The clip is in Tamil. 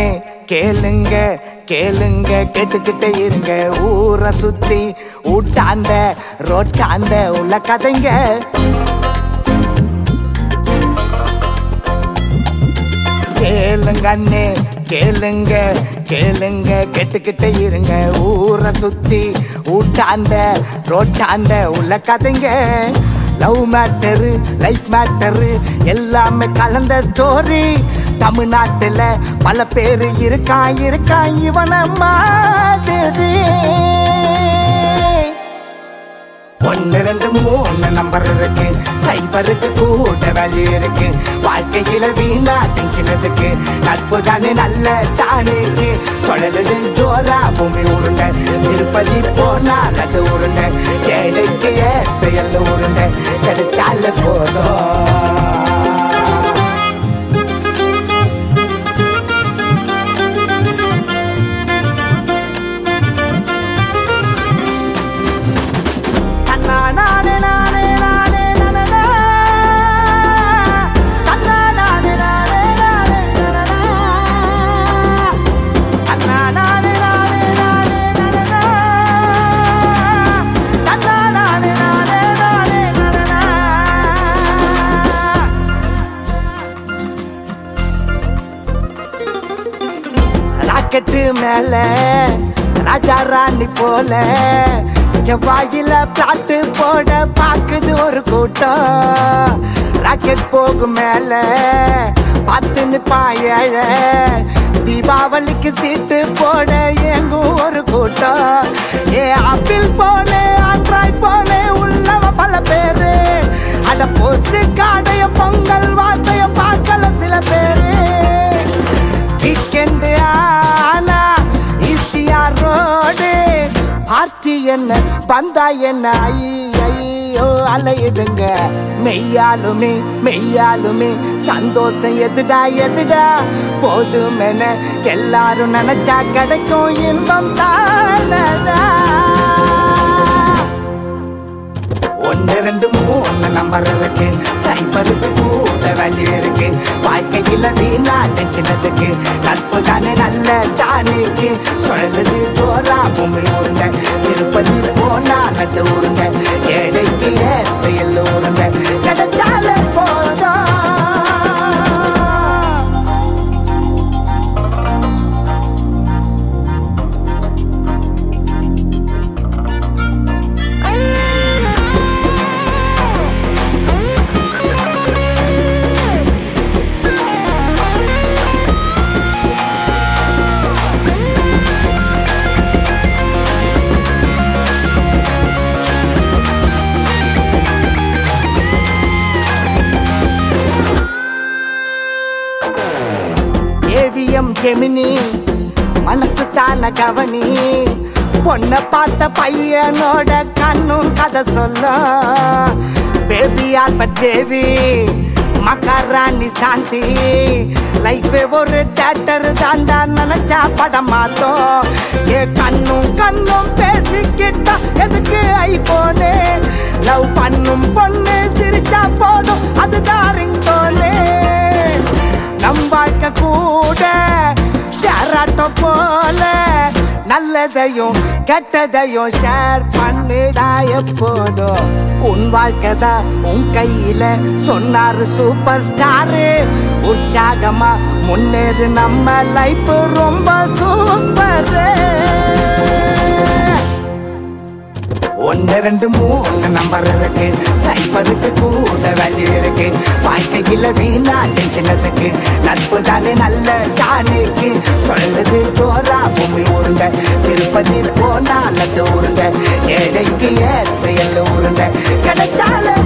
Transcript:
கண்ணே கேளுங்க கேளுங்க கேட்டுக்கிட்டே இருங்க ஊரை சுத்தி ஊட்டாண்ட ரோட்டாண்ட உள்ள கதைங்க கேளுங்க அண்ணே கேளுங்க கேளுங்க கேட்டுக்கிட்டே இருங்க ஊரை சுத்தி ஊட்டாண்ட ரோட்டாண்ட உள்ள கதைங்க லவ் மேட்டரு லைஃப் மேட்டரு எல்லாமே கலந்த ஸ்டோரி தமிழ்நாட்டுல பல பேர் இருக்கான் இருக்கான் இவன மாதிரி ஒன்னு ரெண்டு மூணு நம்பர் இருக்கு சைபருக்கு கூட வேல்யூ இருக்கு வாழ்க்கையில வீணா திங்கினதுக்கு நட்பு தானே நல்ல தானுக்கு சொல்லலுது ஜோரா பூமி உருண்ட திருப்பதி போனா நடு உருண்ட ஏழைக்கு ஏத்த எல்ல உருண்ட கிடைச்சால போதும் ராக்கெட்டு மேல ராஜா ராணி போல செவ்வாயில பிளாட்டு போட பாக்குது ஒரு கூட்டம் ராக்கெட் போகும் மேல பார்த்து நிப்பான் ஏழை தீபாவளிக்கு சீட்டு போட எங்கும் ஒரு கூட்டம் ஏ ஆப்பிள் போல ஆண்ட்ராய்ட் போல உள்ளவ பல பேரு அட போஸ்ட் காடையும் பொங்கல் வார்த்தையும் பார்க்கல சில பேரு வீக்கெண்டு ஆனா ஈஸியா ரோடு பார்ட்டி என்ன பந்தா என்ன ஐயோ அலையுதுங்க மெய்யாலுமே மெய்யாலுமே சந்தோஷம் எதுடா எதுடா போதும் என எல்லாரும் நினைச்சா கிடைக்கும் இன்பம் தானதா ஒன்னு ரெண்டு மூணு நம்பர் இருக்கு சைபருக்கு கூட வேல்யூ இருக்கு வாழ்க்கையில வீணா டென்ஷனதுக்கு நட்பு தானே நல்ல தானிக்கு சொல்லுது ஜோரா பூமி உருண்ட திருப்பதி போனா நட்டு உருண்ட ஏழைக்கு ஏத்த எல்ல உருண்ட கிடைச்சால போதும் ஏவிஎம் ஜெமினி மனசு தான கவனி பொண்ண பார்த்த பையனோட கண்ணும் கதை சொல்ல பேபி ஆல்பர்ட் தேவி மகாராணி சாந்தி லைஃப் ஒரு தேட்டர் தாண்டா நினைச்சா படம் மாத்தோம் ஏ கண்ணும் கண்ணும் பேசிக்கிட்டா எதுக்கு ஐபோனு லவ் பண்ணும் பொண்ணு சிரிச்சா போதும் அதுதான் ரிங்டோனு நம் வாழ்க்கை கூட ஷேராட்டோ போல நல்லதையும் கெட்டதையும் ஷேர் பண்ணிடா எப்போதும் உன் வாழ்க்கை தான் உன் கையில சொன்னாரு சூப்பர் ஸ்டாரு உற்சாகமா முன்னேறு நம்ம லைஃப் ரொம்ப சூப்பரு ஒன்னு ரெண்டு மூணு நம்பர் இருக்கு சைபருக்கு கூட வேல்யூ இருக்கு வாழ்க்கையில வீணா டென்ஷனத்துக்கு நட்பு தானே நல்ல தானிக்கு சொல்லுது ஜோரா பூமி உருண்ட திருப்பதி போனா லட்டு உருண்ட ஏழைக்கு ஏத்த எல்ல உருண்ட கிடைச்சால